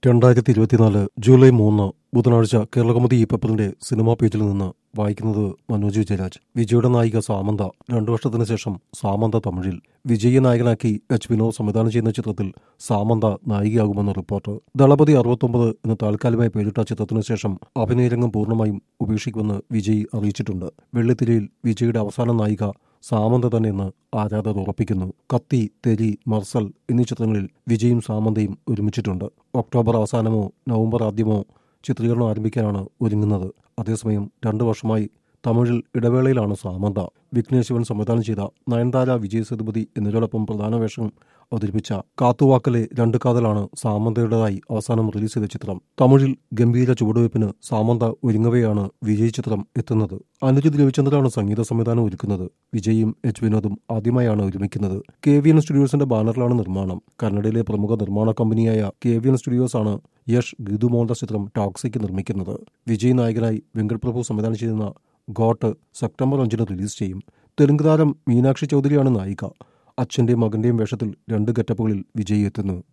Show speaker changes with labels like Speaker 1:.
Speaker 1: രണ്ടായിരത്തി ഇരുപത്തിനാല് ജൂലൈ മൂന്ന് ബുധനാഴ്ച കേരളകൗമുദി ഈ പേപ്പറിന്റെ സിനിമാ പേജിൽ നിന്ന് വായിക്കുന്നത് മനോജ് വിജയരാജ് വിജയുടെ നായിക സാമന്ത രണ്ടു വർഷത്തിന് ശേഷം സാമന്ത തമിഴിൽ വിജയെ നായകനാക്കി എച്ച് വിനോദ് സംവിധാനം ചെയ്യുന്ന ചിത്രത്തിൽ സാമന്ത നായികയാകുമെന്ന് റിപ്പോർട്ട് ദളപതി അറുപത്തൊമ്പത് എന്ന് താൽക്കാലികമായി പേരിട്ട ചിത്രത്തിനു ശേഷം അഭിനയരംഗം പൂർണ്ണമായും ഉപേക്ഷിക്കുമെന്ന് വിജയ് അറിയിച്ചിട്ടുണ്ട് വെള്ളിത്തിരയിൽ വിജയുടെ അവസാന നായിക സാമന്ത തന്നെയെന്ന് ആരാധകർ ഉറപ്പിക്കുന്നു കത്തി തെരി മർസൽ എന്നീ ചിത്രങ്ങളിൽ വിജയും സാമന്തയും ഒരുമിച്ചിട്ടുണ്ട് ഒക്ടോബർ അവസാനമോ നവംബർ ആദ്യമോ ചിത്രീകരണം ആരംഭിക്കാനാണ് ഒരുങ്ങുന്നത് അതേസമയം രണ്ടു വർഷമായി തമിഴിൽ ഇടവേളയിലാണ് സാമന്ത വിഘ്നേഷ് ശിവൻ സംവിധാനം ചെയ്ത നയൻതാര വിജയ് സേതുപതി എന്നിവരോടൊപ്പം പ്രധാന വേഷം അവതരിപ്പിച്ച കാത്തുവാക്കലെ രണ്ട് കാതലാണ് സാമന്തയുടേതായി അവസാനം റിലീസ് ചെയ്ത ചിത്രം തമിഴിൽ ഗംഭീര ചുവടുവയ്പ്പിന് സാമന്ത ഒരുങ്ങവെയാണ് വിജയ് ചിത്രം എത്തുന്നത് അനുജിത് രവിചന്ദ്രനാണ് സംഗീത സംവിധാനം ഒരുക്കുന്നത് വിജയും എച്ച് വിനോദും ആദ്യമായാണ് ഒരുമിക്കുന്നത് കെ വി എൻ സ്റ്റുഡിയോസിന്റെ ബാനറിലാണ് നിർമ്മാണം കന്നഡയിലെ പ്രമുഖ നിർമ്മാണ കമ്പനിയായ കെ വി എൻ സ്റ്റുഡിയോസ് ആണ് യഷ് ഗിതുമോളുടെ ചിത്രം ടാക്സിക്ക് നിർമ്മിക്കുന്നത് വിജയ് നായകനായി വെങ്കട് പ്രഭു സംവിധാനം ചെയ്യുന്ന ഗോട്ട് സെപ്റ്റംബർ അഞ്ചിന് റിലീസ് ചെയ്യും തെലുങ്ക് താരം മീനാക്ഷി ചൗധരിയാണ് നായിക അച്ഛന്റെയും മകന്റെയും വേഷത്തിൽ രണ്ട് ഗെറ്റപ്പുകളിൽ വിജയ് എത്തുന്നു